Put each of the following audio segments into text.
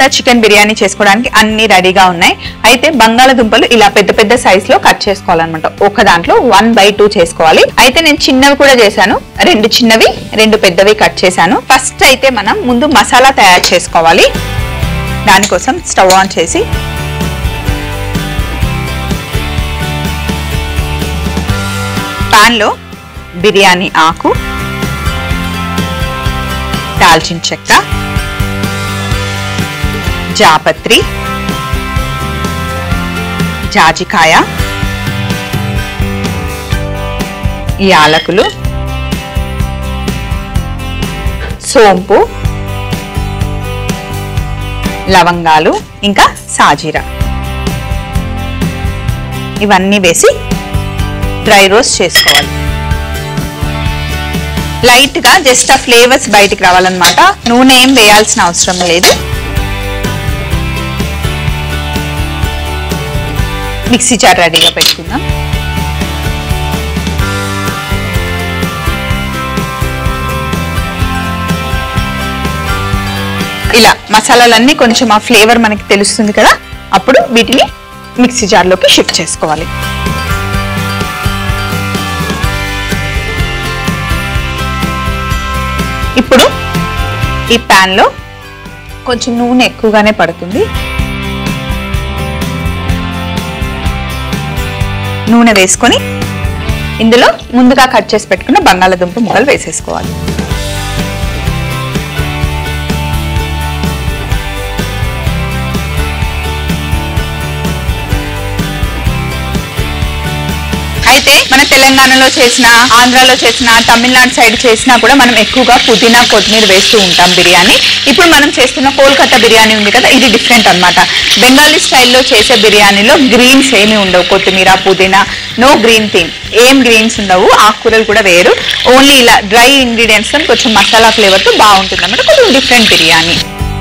తర్వాత చికెన్ బిర్యానీ చేసుకోవడానికి అన్ని రెడీగా ఉన్నాయి అయితే బంగాళదుంపలు ఇలా పెద్ద పెద్ద సైజ్ లో కట్ చేసుకోవాలన్నమాట ఒక దాంట్లో వన్ బై టూ చేసుకోవాలి అయితే నేను చిన్నవి కూడా చేశాను రెండు చిన్నవి రెండు పెద్దవి కట్ చేశాను ఫస్ట్ అయితే మనం ముందు మసాలా తయారు చేసుకోవాలి దానికోసం స్టవ్ ఆన్ చేసి పాన్ లో బిర్యానీ ఆకు దాల్చిన చెక్క జాపత్రి జాజికాయ యాలకులు సోంపు లవంగాలు ఇంకా సాజీరా ఇవన్నీ వేసి డ్రై రోస్ట్ చేసుకోవాలి లైట్ గా జస్ట్ ఆ ఫ్లేవర్స్ బయటికి రావాలన్నమాట నూనె ఏం వేయాల్సిన అవసరం లేదు మిక్సీ జార్ రెడీగా పెట్టుకుందాం ఇలా మసాలాలన్నీ కొంచెం ఆ ఫ్లేవర్ మనకి తెలుస్తుంది కదా అప్పుడు వీటిని మిక్సీ జార్లోకి షిఫ్ట్ చేసుకోవాలి ఇప్పుడు ఈ pan లో కొంచెం నూనె ఎక్కువగానే పడుతుంది నూనె వేసుకొని ఇందులో ముందుగా కట్ చేసి పెట్టుకున్న బంగాళాదుంప ముక్కలు వేసేసుకోవాలి అయితే మన తెలంగాణలో చేసిన ఆంధ్రాలో చేసిన తమిళనాడు సైడ్ చేసినా కూడా మనం ఎక్కువగా పుదీనా కొత్తిమీర వేస్తూ ఉంటాం బిర్యానీ ఇప్పుడు మనం చేస్తున్న కోల్కతా బిర్యానీ ఉంది కదా ఇది డిఫరెంట్ అన్నమాట బెంగాలీ స్టైల్లో చేసే బిర్యానీలో గ్రీన్స్ ఏమీ ఉండవు కొత్తిమీర పుదీనా నో గ్రీన్ థింగ్ ఏం గ్రీన్స్ ఉండవు ఆకుకూరలు కూడా వేరు ఓన్లీ ఇలా డ్రై ఇంగ్రీడియంట్స్ కొంచెం మసాలా ఫ్లేవర్తో బాగుంటుంది అన్నమాట కొంచెం డిఫరెంట్ బిర్యానీ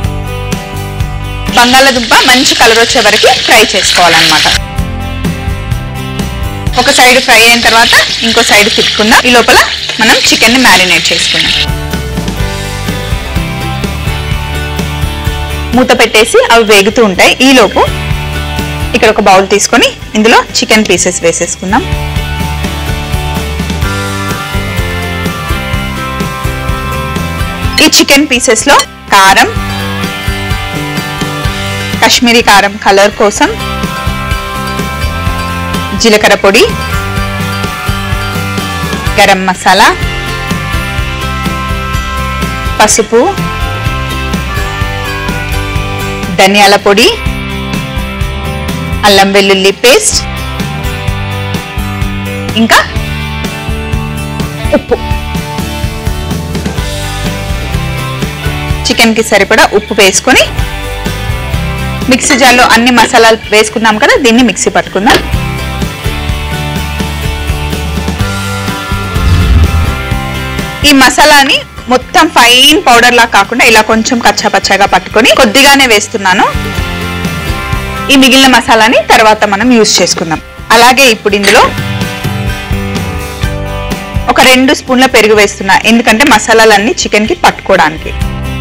బంగాళాదుంప మంచి కలర్ వచ్చే వరకు ఫ్రై చేసుకోవాలన్నమాట ఒక సైడ్ ఫ్రై అయిన తర్వాత ఇంకో సైడ్ తిప్పుకుందాం ఈ లోపల మనం చికెన్ ని మ్యారినేట్ చేసుకుందాం మూత పెట్టేసి అవి వేగుతూ ఉంటాయి ఈ లోపు ఇక్కడ ఒక బౌల్ తీసుకొని ఇందులో చికెన్ పీసెస్ వేసేసుకుందాం ఈ చికెన్ పీసెస్ లో కారం కాశ్మీరీ కారం కలర్ కోసం జీలకర్ర పొడి గరం మసాలా పసుపు ధనియాల పొడి అల్లం వెల్లుల్లి పేస్ట్ ఇంకా ఉప్పు చికెన్కి సరిపడా ఉప్పు వేసుకొని మిక్సీ జార్లో అన్ని మసాలాలు వేసుకున్నాం కదా దీన్ని మిక్సీ పట్టుకుందాం ఈ మసాలాని మొత్తం ఫైన్ పౌడర్ లా కాకుండా ఇలా కొంచెం కచ్చాపచ్చాగా పట్టుకొని కొద్దిగానే వేస్తున్నాను ఈ మిగిలిన మసాలాని తర్వాత మనం యూజ్ చేసుకుందాం అలాగే ఇప్పుడు ఇందులో ఒక రెండు స్పూన్ల పెరుగు వేస్తున్నా ఎందుకంటే మసాలాలన్నీ చికెన్ కి పట్టుకోవడానికి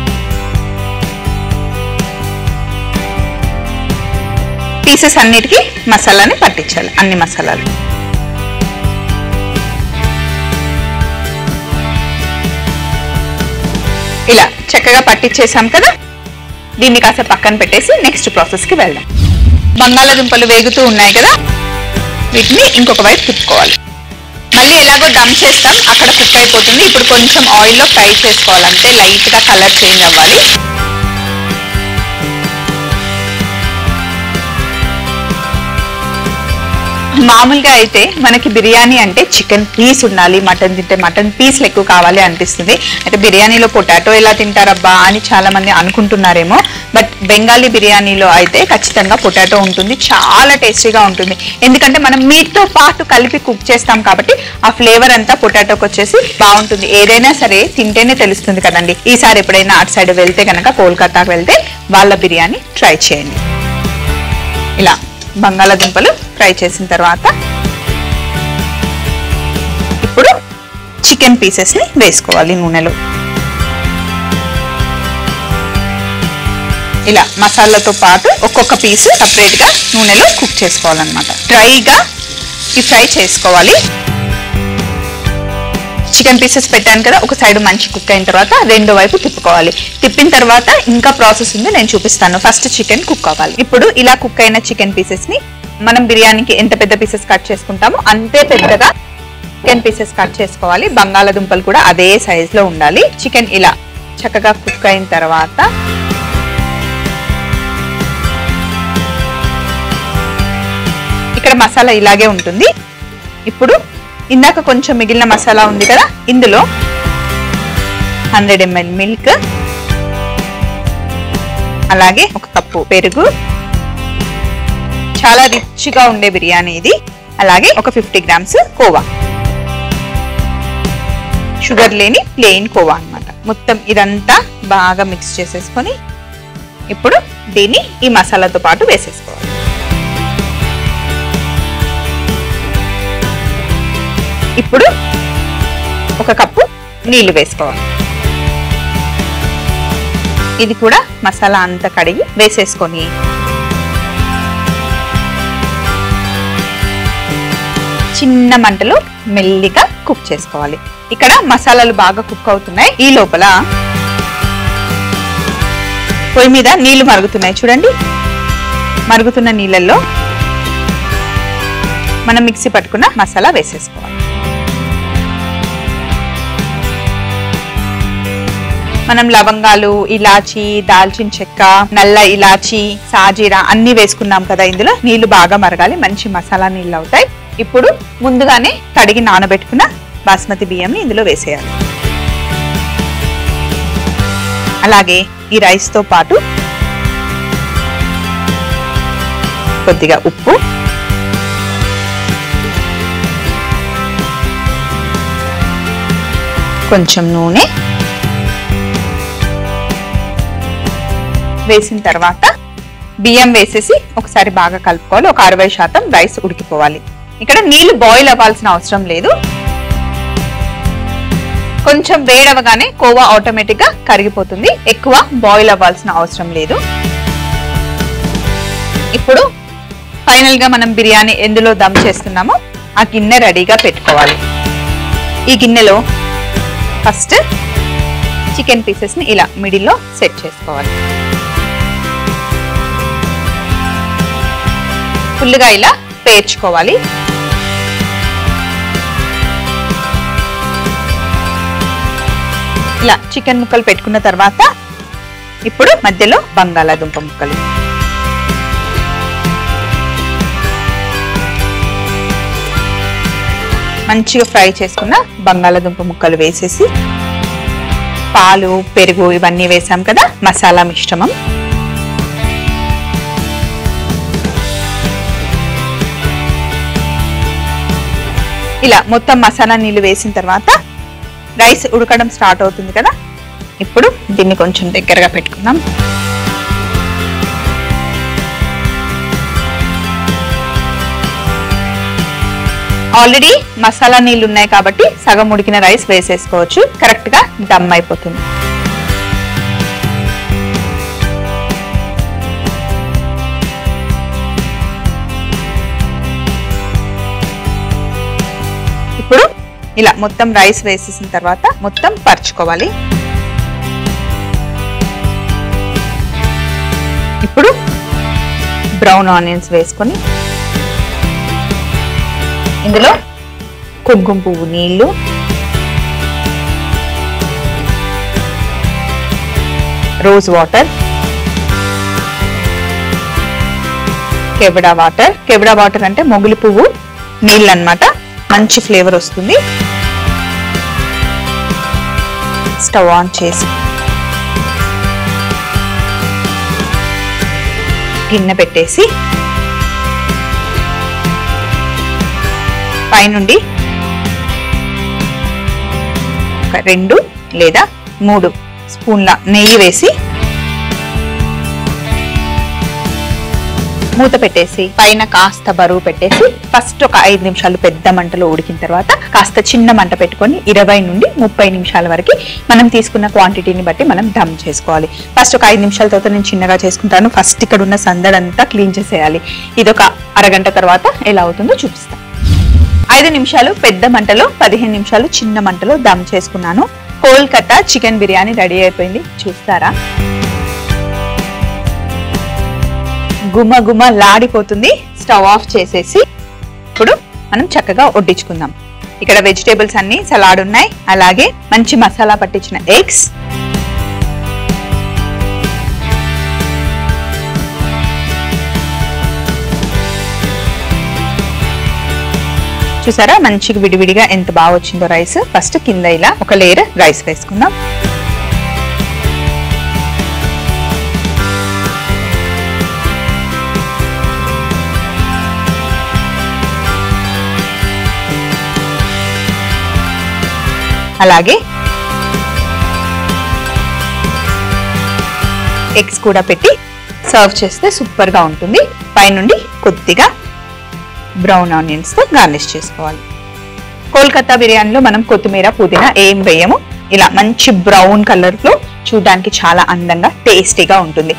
పీసెస్ అన్నిటికీ మసాలాని పట్టించాలి అన్ని మసాలాలు ఇలా చక్కగా పట్టించేసాం కదా దీన్ని కాస్త పక్కన పెట్టేసి నెక్స్ట్ ప్రాసెస్ కి వెళ్దాం బంగాళాదుంపలు వేగుతూ ఉన్నాయి కదా వీటిని ఇంకొక వైపు తిప్పుకోవాలి మళ్ళీ ఎలాగో దమ్ చేస్తాం అక్కడ కుక్ అయిపోతుంది ఇప్పుడు కొంచెం ఆయిల్లో ఫ్రై చేసుకోవాలంటే లైట్ గా కలర్ చేంజ్ అవ్వాలి మామూలుగా అయితే మనకి బిర్యానీ అంటే చికెన్ పీస్ ఉండాలి మటన్ తింటే మటన్ పీస్లు ఎక్కువ కావాలి అనిపిస్తుంది అయితే బిర్యానీలో పొటాటో ఎలా తింటారబ్బా అని చాలా మంది అనుకుంటున్నారేమో బట్ బెంగాలీ బిర్యానీలో అయితే ఖచ్చితంగా పొటాటో ఉంటుంది చాలా టేస్టీగా ఉంటుంది ఎందుకంటే మనం మీట్తో పాటు కలిపి కుక్ చేస్తాం కాబట్టి ఆ ఫ్లేవర్ అంతా పొటాటోకి వచ్చేసి బాగుంటుంది ఏదైనా సరే తింటేనే తెలుస్తుంది కదండి ఈసారి ఎప్పుడైనా అటు సైడ్ వెళ్తే కనుక కోల్కతాకు వెళ్తే వాళ్ళ బిర్యానీ ట్రై చేయండి ఇలా బంగాళాదుంపలు ఫ్రై చేసిన తర్వాత ఇప్పుడు చికెన్ పీసెస్ ని వేసుకోవాలి నూనెలో ఇలా మసాలాతో పాటు ఒక్కొక్క పీస్ సపరేట్ గా నూనెలో కుక్ చేసుకోవాలన్నమాట డ్రైగా ఈ ఫ్రై చేసుకోవాలి చికెన్ పీసెస్ పెట్టాను కదా ఒక సైడ్ మంచి కుక్ అయిన తర్వాత రెండో వైపు తిప్పుకోవాలి తిప్పిన తర్వాత ఇంకా ప్రాసెస్ ఉంది నేను చూపిస్తాను ఫస్ట్ చికెన్ కుక్ అవ్వాలి ఇప్పుడు ఇలా కుక్ అయిన చికెన్ పీసెస్ ని మనం బిర్యానీకి ఎంత పెద్ద పీసెస్ కట్ చేసుకుంటామో అంతే పెద్దగా చికెన్ పీసెస్ కట్ చేసుకోవాలి బంగాళాదుంపలు కూడా అదే సైజ్ లో ఉండాలి చికెన్ ఇలా చక్కగా కుక్ అయిన తర్వాత ఇక్కడ మసాలా ఇలాగే ఉంటుంది ఇప్పుడు ఇందాక కొంచెం మిగిలిన మసాలా ఉంది కదా ఇందులో హండ్రెడ్ ఎంఎల్ మిల్క్ అలాగే ఒక కప్పు పెరుగు చాలా రిచ్ గా ఉండే బిర్యానీ ఇది అలాగే ఒక ఫిఫ్టీ గ్రామ్స్ కోవా షుగర్ లేని ప్లెయిన్ కోవా అన్నమాట మొత్తం ఇదంతా బాగా మిక్స్ చేసేసుకొని ఇప్పుడు దీన్ని ఈ మసాలాతో పాటు వేసేసుకోవాలి ఇప్పుడు ఒక కప్పు నీళ్లు వేసుకోవాలి ఇది కూడా మసాలా అంతా కడిగి వేసేసుకొని చిన్న మంటలో మెల్లిగా కుక్ చేసుకోవాలి ఇక్కడ మసాలాలు బాగా కుక్ అవుతున్నాయి ఈ లోపల పొయ్యి మీద నీళ్లు మరుగుతున్నాయి చూడండి మరుగుతున్న నీళ్ళల్లో మనం మిక్సీ పట్టుకున్న మసాలా వేసేసుకోవాలి మనం లవంగాలు ఇలాచి దాల్చిన చెక్క నల్ల ఇలాచి సాజీరా అన్ని వేసుకున్నాం కదా ఇందులో నీళ్లు బాగా మరగాలి మంచి మసాలా నీళ్ళు అవుతాయి ఇప్పుడు ముందుగానే కడిగి నానబెట్టుకున్న బాస్మతి బియ్యంని ఇందులో వేసేయాలి అలాగే ఈ రైస్ తో పాటు కొద్దిగా ఉప్పు కొంచెం నూనె వేసిన తర్వాత బియ్యం వేసేసి ఒకసారి బాగా కలుపుకోవాలి ఒక అరవై శాతం రైస్ ఉడికిపోవాలి ఇక్కడ నీళ్లు బాయిల్ అవ్వాల్సిన అవసరం లేదు కొంచెం వేడవగానే కోవా ఆటోమేటిక్ గా కరిగిపోతుంది ఎక్కువ బాయిల్ అవ్వాల్సిన అవసరం లేదు ఇప్పుడు ఫైనల్ గా మనం బిర్యానీ ఎందులో దమ్ చేస్తున్నామో ఆ గిన్నె రెడీగా పెట్టుకోవాలి ఈ గిన్నెలో ఫస్ట్ చికెన్ పీసెస్ ని ఇలా మిడిల్లో సెట్ చేసుకోవాలి ఫుల్గా ఇలా పేర్చుకోవాలి ఇలా చికెన్ ముక్కలు పెట్టుకున్న తర్వాత ఇప్పుడు మధ్యలో బంగాళాదుంప ముక్కలు మంచిగా ఫ్రై చేసుకున్న బంగాళాదుంప ముక్కలు వేసేసి పాలు పెరుగు ఇవన్నీ వేసాం కదా మసాలా మిశ్రమం ఇలా మొత్తం మసాలా నీళ్ళు వేసిన తర్వాత రైస్ ఉడకడం స్టార్ట్ అవుతుంది కదా ఇప్పుడు దీన్ని కొంచెం దగ్గరగా పెట్టుకుందాం ఆల్రెడీ మసాలా నీళ్ళు ఉన్నాయి కాబట్టి సగం ఉడికిన రైస్ వేసేసుకోవచ్చు కరెక్ట్ గా దమ్ అయిపోతుంది ఇప్పుడు ఇలా మొత్తం రైస్ వేసేసిన తర్వాత మొత్తం పరుచుకోవాలి ఇప్పుడు బ్రౌన్ ఆనియన్స్ వేసుకొని ఇందులో కుంకుమ పువ్వు నీళ్లు rose water kewra water kewra water అంటే మొగులి పువ్వు నీళ్ళు అన్నమాట మంచి ఫ్లేవర్ వస్తుంది స్టవ్ ఆన్ చేసి గిన్నె పెట్టేసి పైనుండి ఒక రెండు లేదా మూడు స్పూన్ల నెయ్యి వేసి మూత పెట్టేసి పైన కాస్త బరువు పెట్టేసి ఫస్ట్ ఒక ఐదు నిమిషాలు పెద్ద మంటలో ఉడికిన తర్వాత కాస్త చిన్న మంట పెట్టుకొని ఇరవై నుండి ముప్పై నిమిషాల వరకు మనం తీసుకున్న క్వాంటిటీని బట్టి మనం దమ్ చేసుకోవాలి ఫస్ట్ ఒక ఐదు నిమిషాల తర్వాత నేను చిన్నగా చేసుకుంటాను ఫస్ట్ ఇక్కడ ఉన్న సందడంతా క్లీన్ చేసేయాలి ఇది ఒక అరగంట తర్వాత ఎలా అవుతుందో చూపిస్తాను ఐదు నిమిషాలు పెద్ద మంటలో పదిహేను నిమిషాలు చిన్న మంటలో దమ్ చేసుకున్నాను కోల్కతా చికెన్ బిర్యానీ రెడీ అయిపోయింది చూస్తారా గుమ గుమ లాడిపోతుంది స్టవ్ ఆఫ్ చేసేసి ఇప్పుడు మనం చక్కగా వడ్డించుకుందాం ఇక్కడ వెజిటేబుల్స్ అన్ని సలాడ్ ఉన్నాయి అలాగే మంచి మసాలా పట్టించిన ఎగ్స్ చూసారా మంచిగా విడివిడిగా ఎంత బాగా వచ్చిందో రైస్ ఫస్ట్ కింద ఇలా ఒక లేయర్ రైస్ వేసుకుందాం అలాగే ఎగ్స్ కూడా పెట్టి సర్వ్ చేస్తే సూపర్ గా ఉంటుంది పైనుండి కొద్దిగా బ్రౌన్ ఆనియన్స్ తో గార్నిష్ చేసుకోవాలి కోల్కతా బిర్యానీలో మనం కొత్తిమీర పుదీనా ఏం వేయము ఇలా మంచి బ్రౌన్ కలర్ లో చూడడానికి చాలా అందంగా టేస్టీగా ఉంటుంది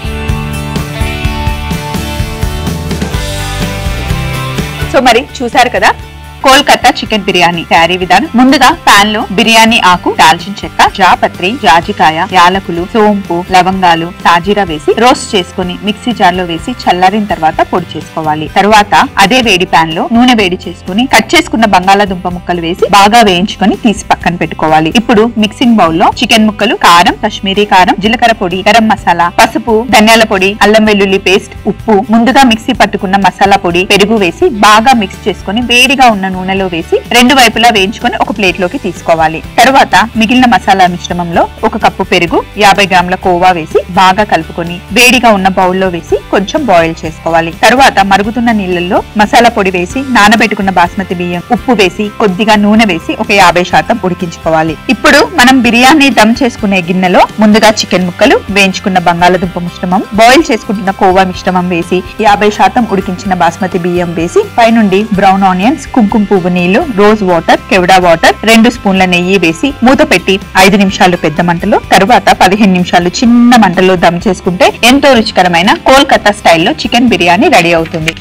సో మరి చూసారు కదా కోల్కతా చికెన్ బిర్యానీ తయారీ విధానం ముందుగా పాన్ లో బిర్యానీ ఆకు దాల్చిన చెక్క జాపత్రి జాజికాయ యాలకులు సోంపు లవంగాలు సాజీరా వేసి రోస్ట్ చేసుకుని మిక్సీ జార్ లో వేసి చల్లారిన తర్వాత పొడి చేసుకోవాలి తరువాత అదే వేడి పాన్ లో నూనె వేడి చేసుకుని కట్ చేసుకున్న బంగాళాదుంప ముక్కలు వేసి బాగా వేయించుకొని తీసి పక్కన పెట్టుకోవాలి ఇప్పుడు మిక్సింగ్ బౌల్ లో చికెన్ ముక్కలు కారం కశ్మీరీ కారం జీలకర్ర పొడి గరం మసాలా పసుపు ధనియాల పొడి అల్లం వెల్లుల్లి పేస్ట్ ఉప్పు ముందుగా మిక్సీ పట్టుకున్న మసాలా పొడి పెరుగు వేసి బాగా మిక్స్ చేసుకొని వేడిగా ఉన్న నూనెలో వేసి రెండు వైపులా వేయించుకొని ఒక ప్లేట్ లోకి తీసుకోవాలి తరువాత మిగిలిన మసాలా మిశ్రమంలో ఒక కప్పు పెరుగు యాభై గ్రాముల కోవా వేసి బాగా కలుపుకొని వేడిగా ఉన్న బౌల్లో వేసి కొంచెం బాయిల్ చేసుకోవాలి తరువాత మరుగుతున్న నీళ్ళల్లో మసాలా పొడి వేసి నానబెట్టుకున్న బాస్మతి బియ్యం ఉప్పు వేసి కొద్దిగా నూనె వేసి ఒక యాభై శాతం ఉడికించుకోవాలి ఇప్పుడు మనం బిర్యానీ దమ్ చేసుకునే గిన్నెలో ముందుగా చికెన్ ముక్కలు వేయించుకున్న బంగాళదుంప మిశ్రమం బాయిల్ చేసుకుంటున్న కోవా మిశ్రమం వేసి యాభై శాతం ఉడికించిన బాస్మతి బియ్యం వేసి పైనుండి బ్రౌన్ ఆనియన్స్ కుంకుమ పువ్వు నీళ్లు రోజ్ వాటర్ కెవడా వాటర్ రెండు స్పూన్ల నెయ్యి వేసి మూత పెట్టి ఐదు నిమిషాలు పెద్ద మంటలో తరువాత పదిహేను నిమిషాలు చిన్న మంటలో దమ్ చేసుకుంటే ఎంతో రుచికరమైన కోల్కతా స్టైల్లో చికెన్ బిర్యానీ రెడీ అవుతుంది